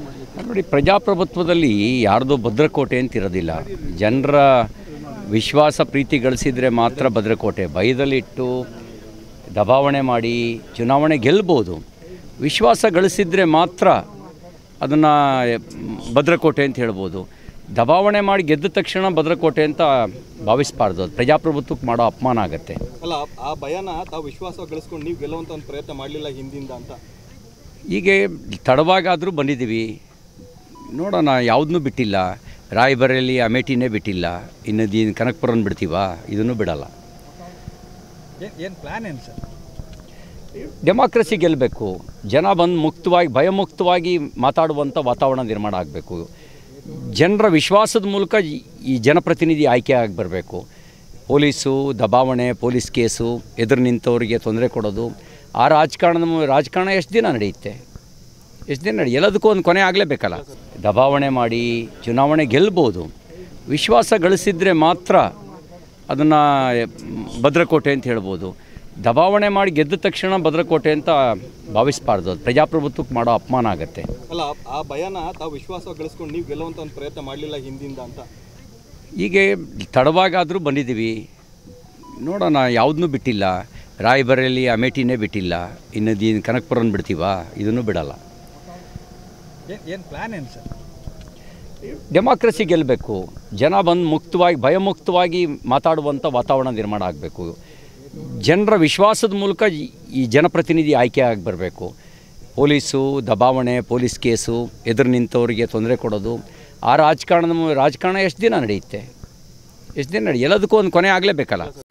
ನೋಡಿ ಪ್ರಜಾಪ್ರಭುತ್ವದಲ್ಲಿ ಯಾರ್ದೋ ಭದ್ರಕೋಟೆ ಅಂತ ಇರೋದಿಲ್ಲ ಜನರ ವಿಶ್ವಾಸ ಪ್ರೀತಿ ಗಳಿಸಿದರೆ ಮಾತ್ರ ಭದ್ರಕೋಟೆ ಭಯದಲ್ಲಿಟ್ಟು ದಬಾವಣೆ ಮಾಡಿ ಚುನಾವಣೆ ಗೆಲ್ಬೋದು ವಿಶ್ವಾಸ ಗಳಿಸಿದರೆ ಮಾತ್ರ ಅದನ್ನು ಭದ್ರಕೋಟೆ ಅಂತ ಹೇಳ್ಬೋದು ದಬಾವಣೆ ಮಾಡಿ ಗೆದ್ದ ತಕ್ಷಣ ಭದ್ರಕೋಟೆ ಅಂತ ಭಾವಿಸಬಾರ್ದು ಅದು ಪ್ರಜಾಪ್ರಭುತ್ವಕ್ಕೆ ಮಾಡೋ ಅಪಮಾನ ಆಗುತ್ತೆ ಅಲ್ಲ ಆ- ಆ ಭಯನ ತಾವು ವಿಶ್ವಾಸ ಗಳಿಸ್ಕೊಂಡು ನೀವು ಗೆಲ್ಲುವಂತ ಒಂದು ಪ್ರಯತ್ನ ಮಾಡಲಿಲ್ಲ ಹಿಂದಿಂದ ಅಂತ ಹೀಗೆ ತಡವಾಗಾದರೂ ಬಂದಿದ್ದೀವಿ ನೋಡೋಣ ಯಾವುದನ್ನೂ ಬಿಟ್ಟಿಲ್ಲ ರಾಯಬರೇಲಿ ಅಮೇಠಿನೇ ಬಿಟ್ಟಿಲ್ಲ ಇನ್ನು ದೀನ್ ಕನಕಪುರನ ಬಿಡ್ತೀವ ಇದನ್ನು ಬಿಡಲ್ಲ ಏನು ಪ್ಲ್ಯಾನ್ ಏನು ಸರ್ ಡೆಮಾಕ್ರಸಿ ಗೆಲ್ಲಬೇಕು ಜನ ಬಂದು ಮುಕ್ತವಾಗಿ ಭಯಮುಕ್ತವಾಗಿ ಮಾತಾಡುವಂಥ ವಾತಾವರಣ ನಿರ್ಮಾಣ ಆಗಬೇಕು ಜನರ ವಿಶ್ವಾಸದ ಮೂಲಕ ಈ- ಈ ಜನಪ್ರತಿನಿಧಿ ಆಯ್ಕೆ ಆಗಿ ಬರಬೇಕು ಪೊಲೀಸು ದಬಾವಣೆ ಪೊಲೀಸ್ ಕೇಸು ಎದುರು ನಿಂತವರಿಗೆ ತೊಂದರೆ ಕೊಡೋದು ಆ ರಾಜಕಾರಣದ ಮೂ- ರಾಜಕಾರಣ ಎಷ್ಟು ದಿನ ನಡೆಯುತ್ತೆ ಎಷ್ಟು ದಿನ ನಡಿ ಎಲ್ಲದಕ್ಕೂ ಒಂದು ಕೊನೆ ಆಗಲೇಬೇಕಲ್ಲ ದಬಾವಣೆ ಮಾಡಿ ಚುನಾವಣೆ ಗೆಲ್ಬೋದು ವಿಶ್ವಾಸ ಗಳಿಸಿದರೆ ಮಾತ್ರ ಅದನ್ನು ಭದ್ರಕೋಟೆ ಅಂತ ಹೇಳ್ಬೋದು ದಬಾವಣೆ ಮಾಡಿ ಗೆದ್ದ ತಕ್ಷಣ ಭದ್ರಕೋಟೆ ಅಂತ ಭಾವಿಸಬಾರ್ದು ಅದು ಪ್ರಜಾಪ್ರಭುತ್ವಕ್ಕೆ ಮಾಡೋ ಅಪಮಾನ ಆಗುತ್ತೆ ಅಲ್ಲ ಆ- ಆ ಭಯನ ತಾವು ವಿಶ್ವಾಸ ಗಳಿಸ್ಕೊಂಡು ನೀವು ಗೆಲ್ಲುವಂತ ಒಂದು ಪ್ರಯತ್ನ ಮಾಡಲಿಲ್ಲ ಹಿಂದಿಂದ ಅಂತ ಹೀಗೆ ತಡವಾಗಾದರೂ ಬಂದಿದ್ದೀವಿ ನೋಡೋಣ ಯಾವುದನ್ನೂ ಬಿಟ್ಟಿಲ್ಲ ರಾಯಬರೇಲಿ ಅಮೇಠಿನೇ ಬಿಟ್ಟಿಲ್ಲ ಇನ್ನು ದೀನ್ ಕನಕಪುರನ ಬಿಡ್ತೀವ ಇದನ್ನು ಬಿಡಲ್ಲ ಏನು ಪ್ಲ್ಯಾನ್ ಏನು ಸರ್ ಡೆಮಾಕ್ರಸಿ ಗೆಲ್ಲಬೇಕು ಜನ ಬಂದು ಮುಕ್ತವಾಗಿ ಭಯಮುಕ್ತವಾಗಿ ಮಾತಾಡುವಂಥ ವಾತಾವರಣ ನಿರ್ಮಾಣ ಆಗಬೇಕು ಜನರ ವಿಶ್ವಾಸದ ಮೂಲಕ ಈ- ಈ ಜನಪ್ರತಿನಿಧಿ ಆಯ್ಕೆ ಆಗಿ ಬರಬೇಕು ಪೊಲೀಸು ದಬಾವಣೆ ಪೊಲೀಸ್ ಕೇಸು ಎದುರು ನಿಂತವರಿಗೆ ತೊಂದರೆ ಕೊಡೋದು ಆ ರಾಜಕಾರಣದ ಮೂ- ರಾಜಕಾರಣ ಎಷ್ಟು ದಿನ ನಡೆಯುತ್ತೆ ಎಷ್ಟು ದಿನ ನಡಿ ಎಲ್ಲದಕ್ಕೂ ಒಂದು ಕೊನೆ ಆಗಲೇಬೇಕಲ್ಲ